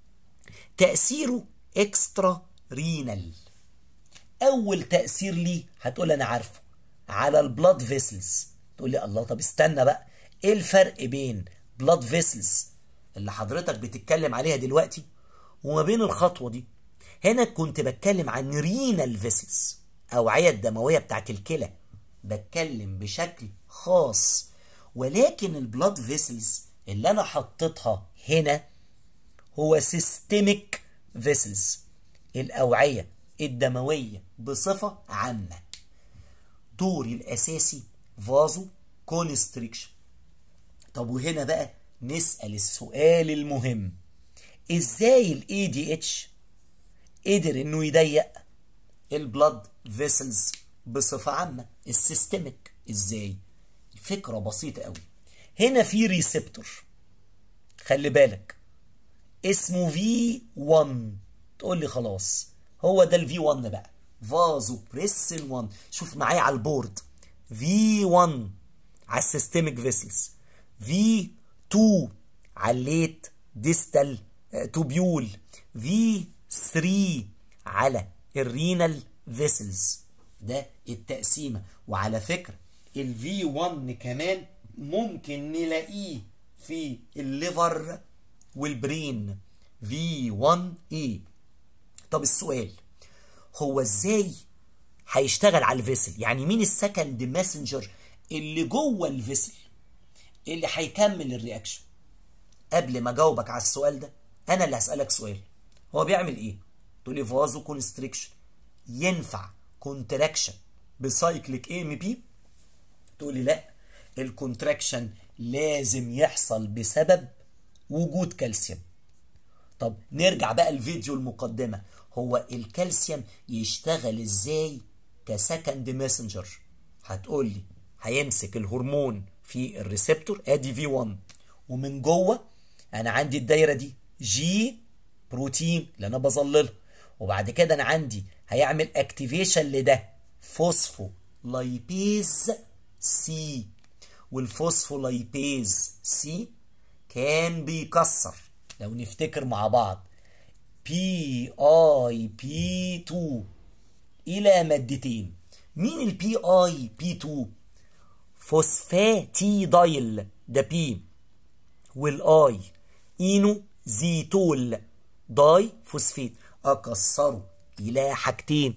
تأثيره اكسترا رينال اول تأثير ليه هتقول انا عارفه على البلاد فيسلز تقول لي الله طب استنى بقى ايه الفرق بين بلاد فيسلز اللي حضرتك بتتكلم عليها دلوقتي وما بين الخطوة دي هنا كنت بتكلم عن رينال فيسلز أوعية الدموية بتاعت الكلى بتكلم بشكل خاص ولكن البلاد فيسلز اللي أنا حطيتها هنا هو سيستميك فيسلز الأوعية الدموية بصفة عامة دوري الأساسي فازو كونستريكشن طب وهنا بقى نسأل السؤال المهم ازاي الاي دي اتش قدر انه يضيق البلاد فيسلز بصفة عامة السيستميك ازاي فكرة بسيطة قوي هنا في ريسبتور خلي بالك اسمه في 1 تقول لي خلاص هو ده الفي 1 بقى فازو بريسن 1 شوف معايا على البورد في 1 على السيستميك فيسلز في 2 عليت ديستال توبيول في 3 على الرينال فيسلز ده التقسيمه وعلى فكره الفي 1 كمان ممكن نلاقيه في الليفر والبرين في 1 اي طب السؤال هو ازاي هيشتغل على الفيسل يعني مين السكند ماسنجر اللي جوه الفيسل اللي هيكمل الرياكشن قبل ما اجاوبك على السؤال ده انا اللي هسالك سؤال هو بيعمل ايه تقول لي فازو كونستريكشن ينفع كونتراكشن بسايكليك اي ام بي تقول لي لا الكونتراكشن لازم يحصل بسبب وجود كالسيوم طب نرجع بقى الفيديو المقدمه هو الكالسيوم يشتغل ازاي كسكند ماسنجر هتقول لي هيمسك الهرمون في الريسبتور ادي في 1 ومن جوه انا عندي الدايره دي جي بروتين اللي انا بظللها وبعد كده انا عندي هيعمل اكتيفيشن لده فوسفو لايبيز سي والفوسفولايبيز سي كان بيكسر لو نفتكر مع بعض بي اي بي 2 الى مادتين مين البي اي بي 2 فوسفاتيدايل ده بي والاي اينوزيتول داي فوسفيت اكسره الى حاجتين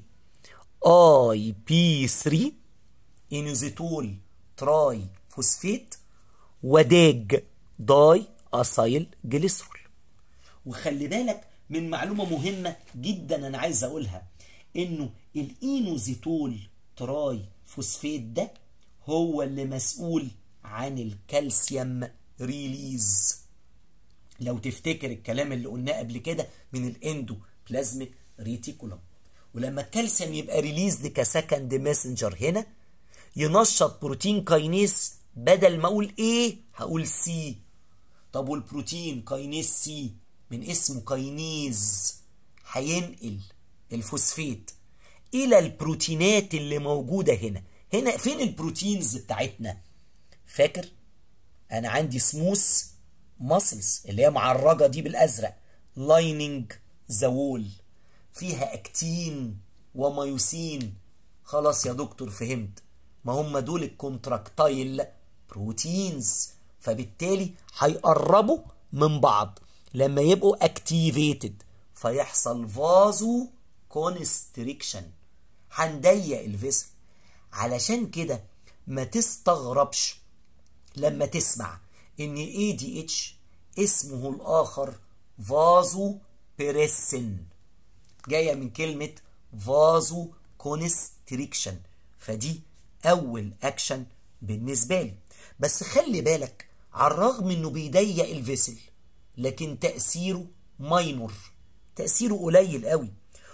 اي بي 3 اينوزيتول تراي فوسفيت وداج داي اسايل جليسرول وخلي بالك من معلومة مهمة جدا أنا عايز أقولها إنه الإينوزيتول تراي فوسفيت ده هو اللي مسؤول عن الكالسيوم ريليز لو تفتكر الكلام اللي قلناه قبل كده من الاندو بلازميك ريتيكولوم ولما الكالسيوم يبقى ريليزد كسكند ماسنجر هنا ينشط بروتين كاينيز بدل ما اقول ايه هقول سي طب والبروتين كاينيز سي من اسمه كاينيز هينقل الفوسفيت الى البروتينات اللي موجوده هنا هنا فين البروتينز بتاعتنا فاكر انا عندي سموث ماسلز اللي هي معرجه دي بالازرق لايننج ذا وول فيها اكتين وميوسين خلاص يا دكتور فهمت ما هم دول الكونتراكتايل بروتينز فبالتالي هيقربوا من بعض لما يبقوا اكتيفيتد فيحصل فازو كونستريكشن هنضيق الفيسل علشان كده ما تستغربش لما تسمع ان اي دي اتش اسمه الاخر فازو بيريسن جايه من كلمه فازو كونستريكشن فدي اول اكشن بالنسبه لي بس خلي بالك على الرغم انه بيضيق الفيسل لكن تاثيره ماينور تاثيره قليل قوي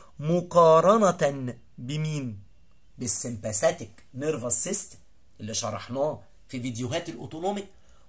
مقارنه بمين بالسمباثيك نيرفس سيستم اللي شرحناه في فيديوهات الاوتونوميك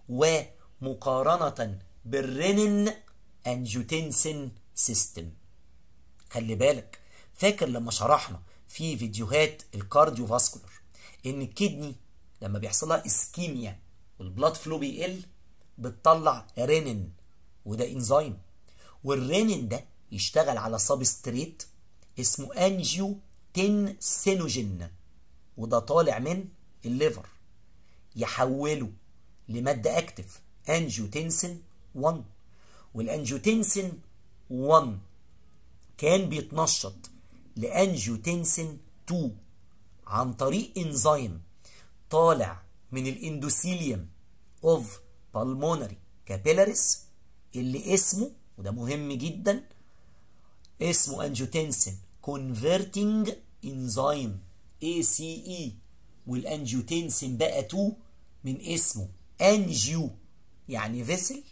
ومقارنه بالرينين انجوتنسين سيستم خلي بالك فاكر لما شرحنا في فيديوهات الكارديو فاسكولار ان الكدني لما بيحصل لها اسكيميا والبلاد فلو بيقل بتطلع رينين وده انزيم والرينين ده يشتغل على سبستريت اسمه انجيو تنسينوجين وده طالع من الليفر يحوله لمادة اكتف انجيوتنسين 1 والانجيوتنسين 1 كان بيتنشط لانجيوتنسين 2 عن طريق انزيم طالع من الاندوثيليوم اوف بالمونري كابيلاريس اللي اسمه وده مهم جدا اسمه انجيوتنسين كونفرتنج انزيم اي سي اي والانجيوتنسين بقى 2 من اسمه انجيو يعني فيسل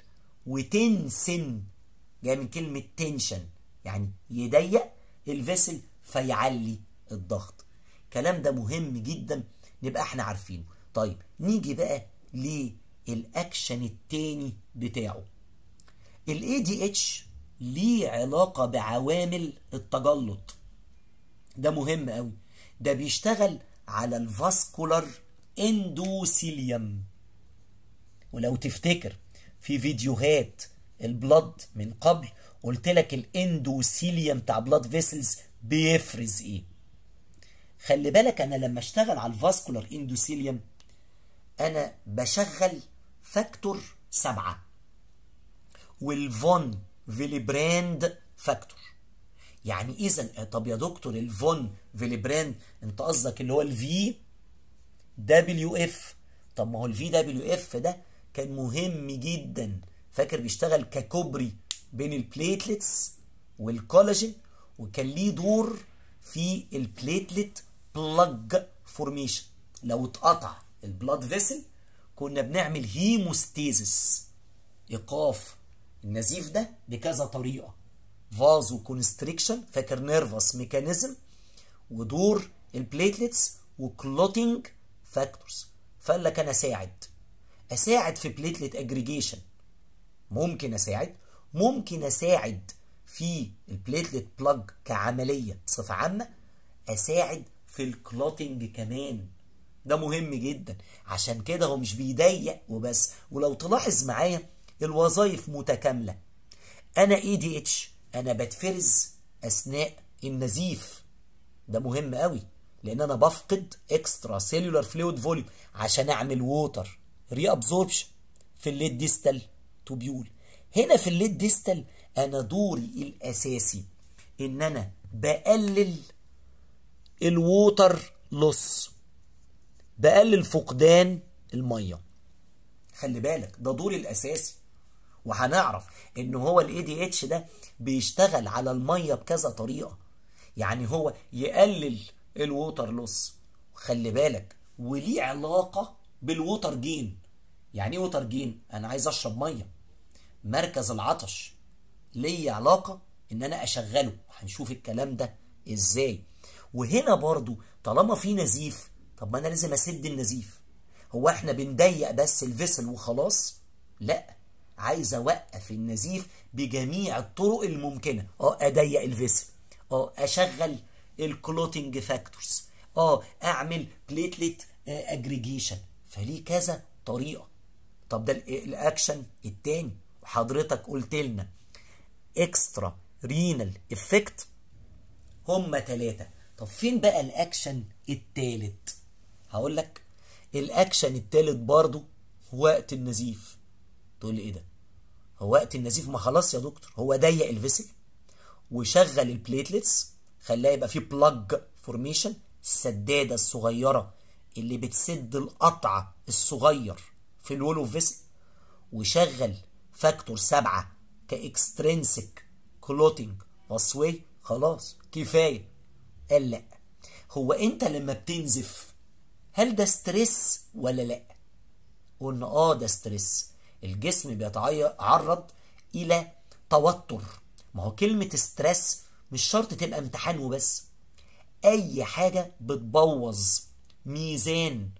وتنسن جاي من كلمة تنشن يعني يضيق الفيسل فيعلي الضغط الكلام ده مهم جدا نبقى احنا عارفينه طيب نيجي بقى للاكشن التاني بتاعه الاي دي اتش ليه علاقة بعوامل التجلط ده مهم قوي ده بيشتغل على الفاسكولار اندوثيليوم ولو تفتكر في فيديوهات البلد من قبل قلت لك الاندوثيليوم بتاع بلاد فيسلز بيفرز ايه خلي بالك انا لما اشتغل على الفاسكولار اندوثيليوم انا بشغل فاكتور سبعة والفون فيليبراند فاكتور يعني اذا طب يا دكتور الفون فيليبراند انت قصدك اللي هو الفي دبليو اف طب ما هو الفي دبليو اف ده كان مهم جدا فاكر بيشتغل ككوبري بين البليتلتس والكولاجين وكان ليه دور في البليتلت بلاج فورميشن لو اتقطع البلاد فيسل كنا بنعمل هيموستيزس ايقاف النزيف ده بكذا طريقه فازو كونستريكشن فاكر نيرفس ميكانيزم ودور البليتلتس وكلوتينج فاكتورز فقال لك انا اساعد اساعد في بليتلت اجريجيشن ممكن اساعد ممكن اساعد في البليتلت بلاج كعمليه بصفه عامه اساعد في الكلوتينج كمان ده مهم جدا عشان كده هو مش بيضيق وبس ولو تلاحظ معايا الوظائف متكامله انا اي دي اتش انا بتفرز اثناء النزيف ده مهم قوي لان انا بفقد اكسترا سيلولار فلويد فوليوم عشان اعمل ووتر ري ابزوربشن في الليد ديستال توبيول هنا في الليد ديستال انا دوري الاساسي ان انا بقلل الووتر لوس بقلل فقدان الميه خلي بالك ده دوري الاساسي وهنعرف ان هو الاي دي اتش ده بيشتغل على الميه بكذا طريقه يعني هو يقلل الووتر لوس خلي بالك وليه علاقه بالووتر جين يعني ايه ووتر جين انا عايز اشرب ميه مركز العطش ليه علاقه ان انا اشغله هنشوف الكلام ده ازاي وهنا برضو طالما في نزيف طب ما انا لازم اسد النزيف هو احنا بنضيق بس الفيسل وخلاص لا عايز اوقف النزيف بجميع الطرق الممكنه اه اضيق الفيسل اه اشغل الكلوتنج فاكتورز اه اعمل بليتلت اجريجيشن فليه كذا طريقه طب ده الاكشن التاني وحضرتك قلت لنا اكسترا رينال افكت هما ثلاثه طب فين بقى الاكشن التالت هقول لك الاكشن التالت برضو وقت النزيف تقول لي ايه ده هو وقت النزيف ما خلاص يا دكتور هو ضيق الفيسل وشغل البليتلتس خلاها يبقى فيه بلاج فورميشن السداده الصغيره اللي بتسد القطع الصغير في الول اوف فيسل وشغل فاكتور سبعة كاكسترينسك كلوتنج باسوي خلاص كفايه قال لا هو انت لما بتنزف هل ده ستريس ولا لا قلنا اه ده ستريس الجسم بيتعرض الى توتر ما هو كلمة ستريس مش شرط تبقى امتحان وبس اي حاجة بتبوظ ميزان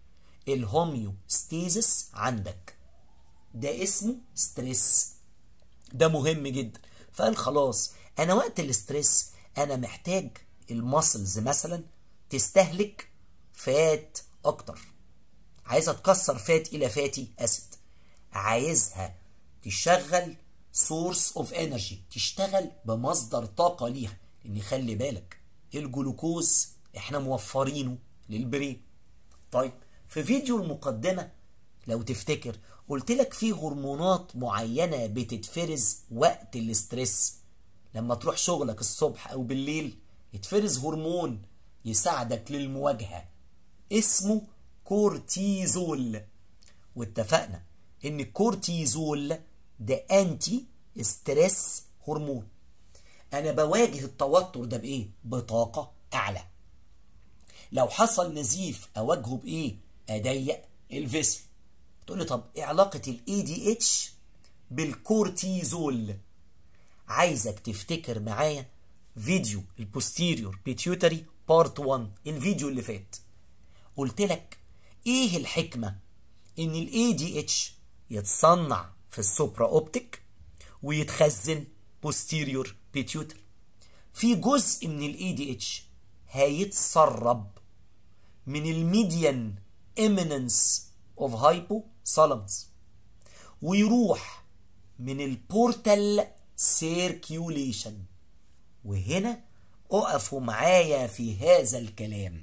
الهوميوستيزس عندك ده اسمه ستريس ده مهم جدا فقال خلاص انا وقت الاستريس انا محتاج الماسلز مثلا تستهلك فات اكتر عايزه تكسر فات الى فاتي اسيد عايزها تشغل سورس اوف انرجي تشتغل بمصدر طاقه ليها لان خلي بالك الجلوكوز احنا موفرينه للبرين طيب في فيديو المقدمه لو تفتكر قلت لك في هرمونات معينه بتتفرز وقت الاسترس لما تروح شغلك الصبح او بالليل يتفرز هرمون يساعدك للمواجهه اسمه كورتيزول واتفقنا ان الكورتيزول ده انتي ستريس هرمون انا بواجه التوتر ده بايه بطاقه اعلى لو حصل نزيف اواجهه بايه اضيق الفيسل تقول لي طب ايه علاقه الاي دي اتش بالكورتيزول عايزك تفتكر معايا فيديو البوستيريور بيتيوتري بارت 1 الفيديو اللي فات قلت لك ايه الحكمه ان الاي دي اتش يتصنع في السوبرا اوبتيك ويتخزن بوستيريور بيتيوتري في جزء من الاي دي اتش هيتسرب من الميديان اميننس اوف هايبو ثالاموس ويروح من البورتال سيركيوليشن وهنا اقفوا معايا في هذا الكلام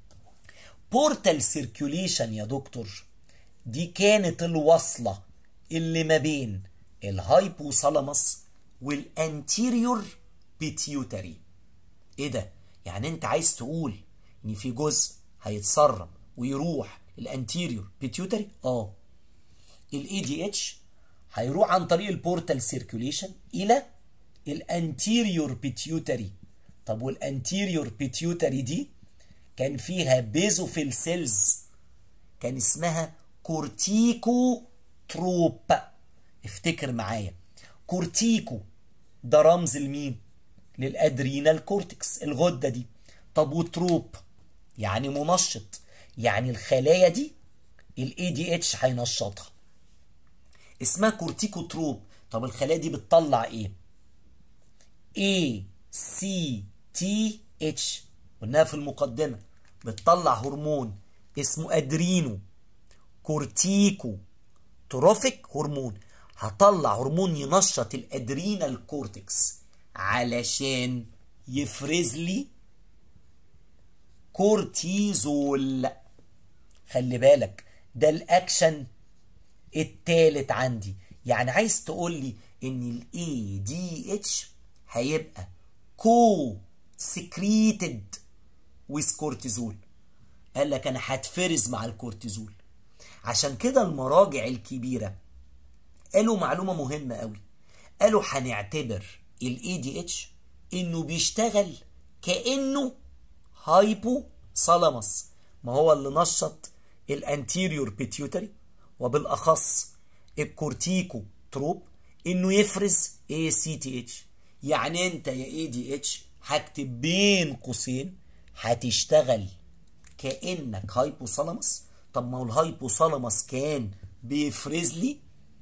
بورتال سيركيوليشن يا دكتور دي كانت الوصلة اللي ما بين الهايبوثالاموس والانتيريور بيتيوتري ايه ده يعني انت عايز تقول ان في جزء هيتسرب ويروح الانتيريور بيتيوتري اه الاي دي اتش هيروح عن طريق البورتال سيركيوليشن الى الانتيريور بيتيوتري طب والانتيريور بيتيوتري دي كان فيها بيزوفيل سيلز كان اسمها كورتيكو تروب افتكر معايا كورتيكو ده رمز لمين للادرينال كورتكس الغده دي طب وتروب يعني منشط يعني الخلايا دي الاي دي اتش هينشطها اسمها كورتيكو تروب طب الخلايا دي بتطلع ايه A C T H قلناها في المقدمة بتطلع هرمون اسمه ادرينو كورتيكو تروفيك هرمون هطلع هرمون ينشط الادرينال كورتكس علشان يفرز لي كورتيزول خلي بالك ده الاكشن التالت عندي يعني عايز تقول لي ان الاي دي اتش هيبقى كو سكريتد ويز كورتيزول قال لك انا هتفرز مع الكورتيزول عشان كده المراجع الكبيره قالوا معلومه مهمه قوي قالوا هنعتبر الاي دي اتش انه بيشتغل كانه هايبو ثالاموس ما هو اللي نشط الانتيريور بيتيوتري وبالاخص الكورتيكو تروب انه يفرز اي سي تي اتش يعني انت يا اي دي اتش هكتب بين قوسين هتشتغل كانك هايبوثالاموس طب ما هو الهايبوثالاموس كان بيفرز لي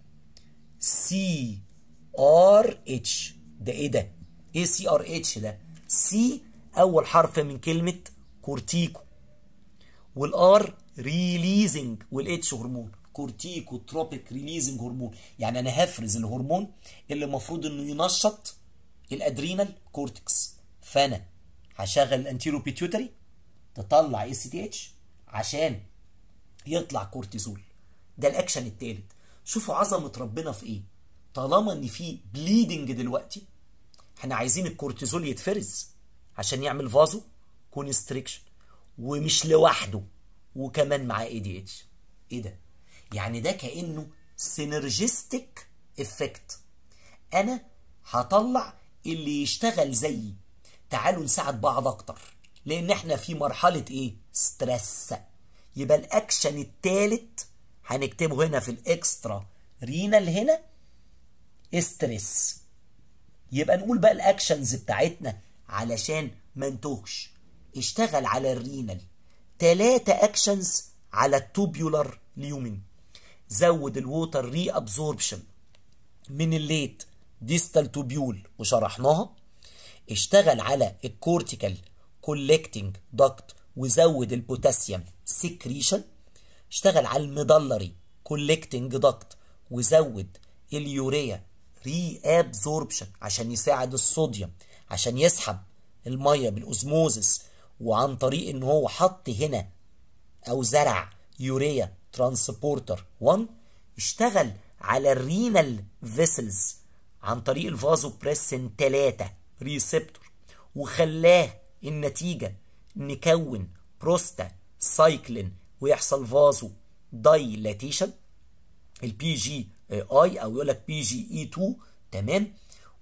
سي ار اتش ده ايه ده ايه سي ار اتش ده سي اول حرف من كلمه كورتيكو والار ريليزنج والاتش هرمون كورتيكو تروبيك ريليزنج هرمون يعني انا هفرز الهرمون اللي المفروض انه ينشط الادرينال كورتكس فانا هشغل الانتيرو بيتيوتري تطلع اي سي تي اتش عشان يطلع كورتيزول ده الاكشن التالت شوفوا عظمه ربنا في ايه طالما ان في بليدنج دلوقتي احنا عايزين الكورتيزول يتفرز عشان يعمل فازو كونستريكشن ومش لوحده وكمان معاه اي دي اتش ايه ده يعني ده كانه سينرجستيك افكت انا هطلع اللي يشتغل زيي تعالوا نساعد بعض اكتر لان احنا في مرحله ايه ستريس يبقى الاكشن التالت هنكتبه هنا في الاكسترا رينال هنا ستريس يبقى نقول بقى الاكشنز بتاعتنا علشان ما نتوهش اشتغل على الرينال تلاتة اكشنز على التوبيولار ليومين زود الووتر ري ابزوربشن من الليت ديستال توبيول وشرحناها اشتغل على الكورتيكال كولكتنج داكت وزود البوتاسيوم سكريشن اشتغل على الميدلري كولكتنج داكت وزود اليوريا ري ابزوربشن عشان يساعد الصوديوم عشان يسحب الميه بالاوزموزس وعن طريق ان هو حط هنا او زرع يوريا ترانسبورتر 1 اشتغل على الرينال فيسلز عن طريق الفازو بريسن 3 ريسبتور وخلاه النتيجه نكون بروستا سايكلين ويحصل فازو دايلاتيشن البي جي اي او يقول لك بي جي اي 2 تمام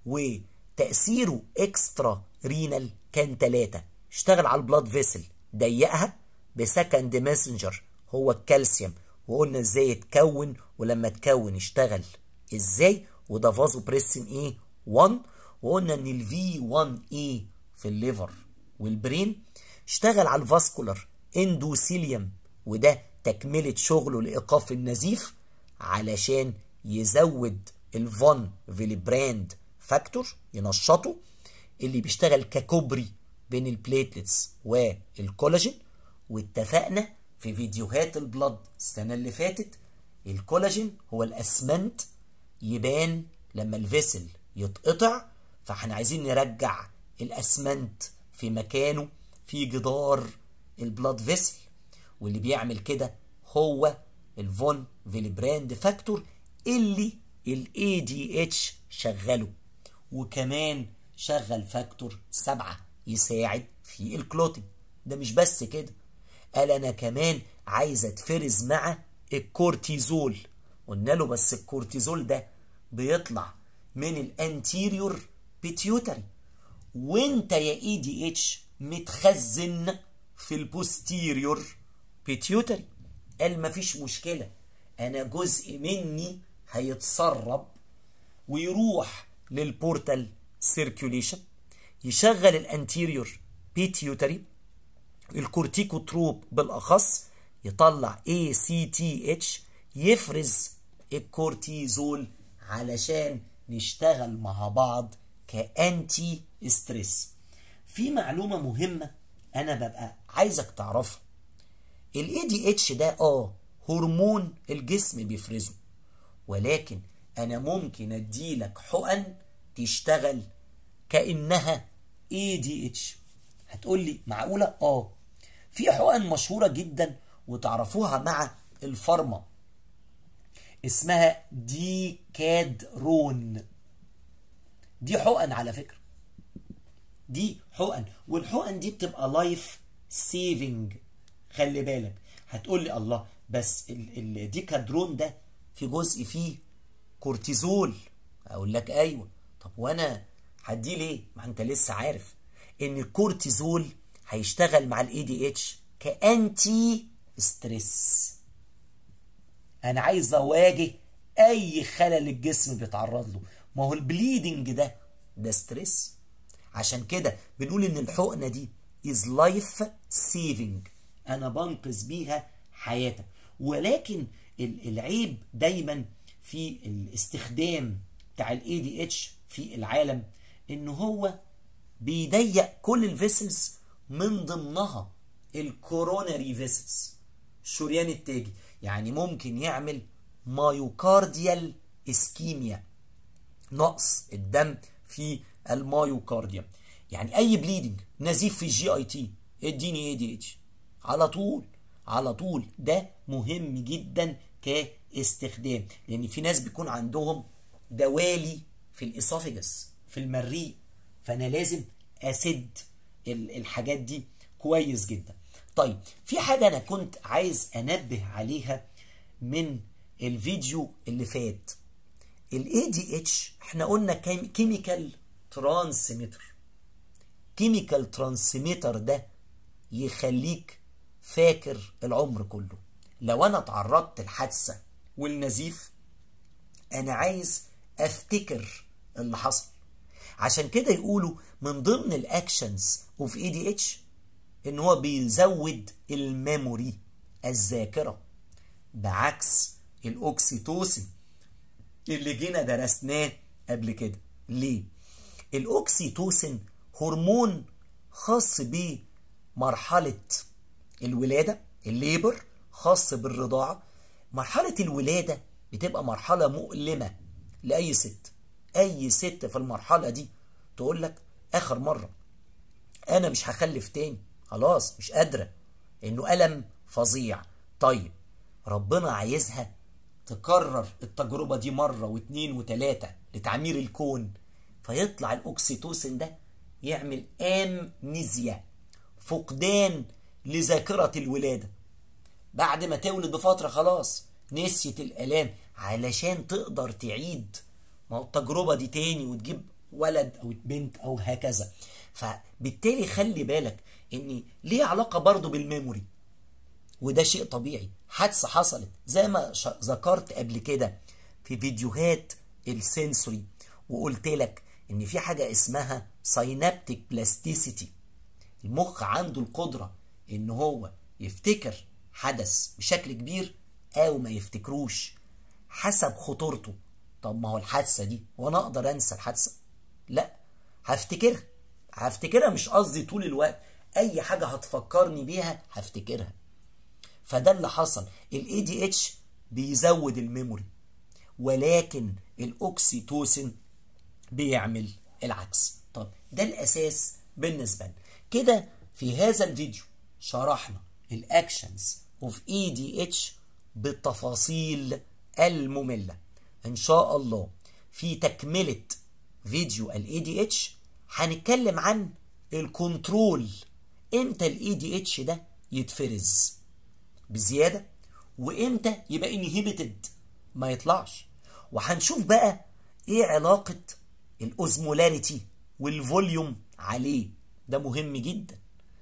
وتاثيره اكسترا رينال كان 3 اشتغل على البلاد فيسل ضيقها بسكند ماسنجر هو الكالسيوم وقلنا ازاي يتكون ولما تكون اشتغل ازاي وده فازو بريسن ايه 1 وقلنا ان الفي 1 اي في الليفر والبرين اشتغل على الفاسكولار اندوثيليوم وده تكملة شغله لإيقاف النزيف علشان يزود الفون فيليبراند فاكتور ينشطه اللي بيشتغل ككوبري بين البليتلتس والكولاجين واتفقنا في فيديوهات البلد السنة اللي فاتت الكولاجين هو الأسمنت يبان لما الفيسل يتقطع فاحنا عايزين نرجع الأسمنت في مكانه في جدار البلاد فيسل واللي بيعمل كده هو الفون فيليبراند فاكتور اللي الاي دي اتش شغله وكمان شغل فاكتور سبعة يساعد في الكلوتين ده مش بس كده قال انا كمان عايز اتفرز مع الكورتيزول قلنا له بس الكورتيزول ده بيطلع من الانتيريور بيتيوتري وانت يا اي دي اتش متخزن في البوستيريور بيتيوتري قال مفيش مشكله انا جزء مني هيتسرب ويروح للبورتال سيركيوليشن يشغل الانتيريور بيتيوتري الكورتيكوتروب بالاخص يطلع اي سي تي اتش يفرز الكورتيزول علشان نشتغل مع بعض كانتي ستريس في معلومه مهمه انا ببقى عايزك تعرفها الاي دي اتش ده اه هرمون الجسم بيفرزه ولكن انا ممكن اديلك حقن تشتغل كانها اي دي اتش هتقول لي معقوله اه في حقن مشهوره جدا وتعرفوها مع الفارما اسمها ديكادرون دي حقن على فكره دي حقن والحقن دي بتبقى لايف سيفنج خلي بالك هتقول لي الله بس الديكادرون ده في جزء فيه كورتيزول اقول لك ايوه طب وانا هديه ليه ما انت لسه عارف ان الكورتيزول هيشتغل مع الاي دي اتش كانتي ستريس انا عايز اواجه اي خلل الجسم بيتعرض له ما هو البليدنج ده ده ستريس عشان كده بنقول ان الحقنه دي از لايف سيفنج انا بنقذ بيها حياتك ولكن العيب دايما في الاستخدام بتاع الاي دي اتش في العالم ان هو بيضيق كل الفيسلز من ضمنها الكوروناري فيسلز الشريان التاجي يعني ممكن يعمل مايوكارديال اسكيميا نقص الدم في المايوكارديوم يعني اي بليدنج نزيف في الجي اي تي اديني اي دي اتش على طول على طول ده مهم جدا كاستخدام لان في ناس بيكون عندهم دوالي في الاسوفيجس في المريء فانا لازم اسد الحاجات دي كويس جدا طيب في حاجه انا كنت عايز انبه عليها من الفيديو اللي فات الاي دي اتش احنا قلنا كيميكال ترانسميتر كيميكال ترانسميتر ده يخليك فاكر العمر كله لو انا تعرضت لحادثه والنزيف انا عايز افتكر اللي حصل عشان كده يقولوا من ضمن الاكشنز اوف اي دي اتش ان هو بيزود الميموري الذاكره بعكس الاوكسيتوسين اللي جينا درسناه قبل كده ليه الاوكسيتوسين هرمون خاص بمرحله الولاده الليبر خاص بالرضاعه مرحله الولاده بتبقى مرحله مؤلمه لاي ست اي ست في المرحله دي تقول لك اخر مره انا مش هخلف تاني خلاص مش قادره انه الم فظيع طيب ربنا عايزها تكرر التجربه دي مره واثنين وثلاثه لتعمير الكون فيطلع الاوكسيتوسين ده يعمل امنيزيا فقدان لذاكره الولاده بعد ما تولد بفتره خلاص نسيت الالام علشان تقدر تعيد ما هو التجربه دي تاني وتجيب ولد او بنت او هكذا فبالتالي خلي بالك ان ليه علاقه برضه بالميموري وده شيء طبيعي حادثه حصلت زي ما ذكرت قبل كده في فيديوهات السنسوري وقلت لك ان في حاجه اسمها ساينابتيك بلاستيسيتي المخ عنده القدره ان هو يفتكر حدث بشكل كبير او ما يفتكروش حسب خطورته طب ما هو الحادثه دي وانا اقدر انسى الحادثه لا هفتكرها هفتكرها مش قصدي طول الوقت اي حاجه هتفكرني بيها هفتكرها فده اللي حصل الاي دي اتش بيزود الميموري ولكن الاوكسيتوسين بيعمل العكس طب ده الاساس بالنسبه لنا كده في هذا الفيديو شرحنا الاكشنز اوف اي دي اتش بالتفاصيل الممله ان شاء الله في تكمله فيديو الاي دي اتش هنتكلم عن الكنترول امتى الاي دي اتش ده يتفرز بزياده وامتى يبقى انهبيتد ما يطلعش وهنشوف بقى ايه علاقه الاوزمولاريتي والفوليوم عليه ده مهم جدا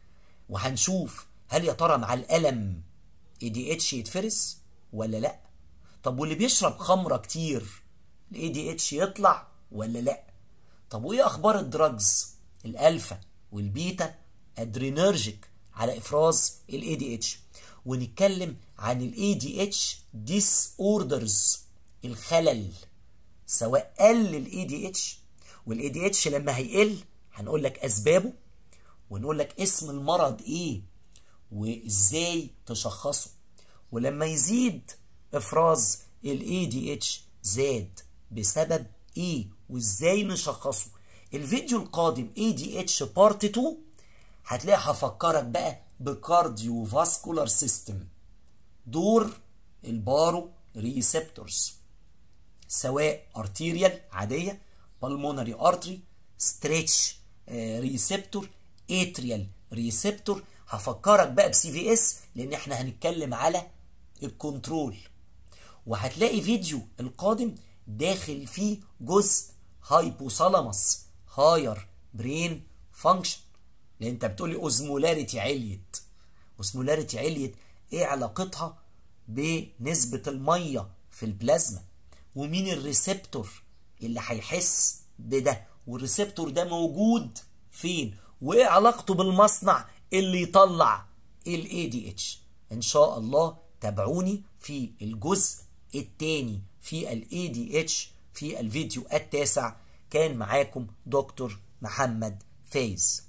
وهنشوف هل يا ترى مع الالم اي دي اتش يتفرز ولا لا طب واللي بيشرب خمره كتير الاي دي اتش يطلع ولا لا طب وايه اخبار الدراجز الالفا والبيتا ادرينرجيك على افراز الاي دي اتش ونتكلم عن الاي دي اتش ديس اوردرز الخلل سواء قل الاي دي اتش والاي دي اتش لما هيقل هنقول لك اسبابه ونقول لك اسم المرض ايه وازاي تشخصه ولما يزيد افراز الاي دي اتش زاد بسبب ايه وازاي نشخصه الفيديو القادم اي دي اتش بارت 2 هتلاقي هفكرك بقى بكارديو فاسكولار سيستم دور البارو ريسبتورز سواء ارتيريال عاديه بالمونري ارتري ستريتش ريسبتور اتريال ريسبتور هفكرك بقى بسي في اس لان احنا هنتكلم على الكنترول وهتلاقي فيديو القادم داخل فيه جزء هايبوثالاموس هاير برين فانكشن لان انت بتقولي اوزمولاريتي عليت اوزمولاريتي عليت ايه علاقتها بنسبة المية في البلازما ومين الريسبتور اللي هيحس بده والريسبتور ده موجود فين وايه علاقته بالمصنع اللي يطلع ال ADH ان شاء الله تابعوني في الجزء الثاني في ال ADH في الفيديو التاسع كان معاكم دكتور محمد فايز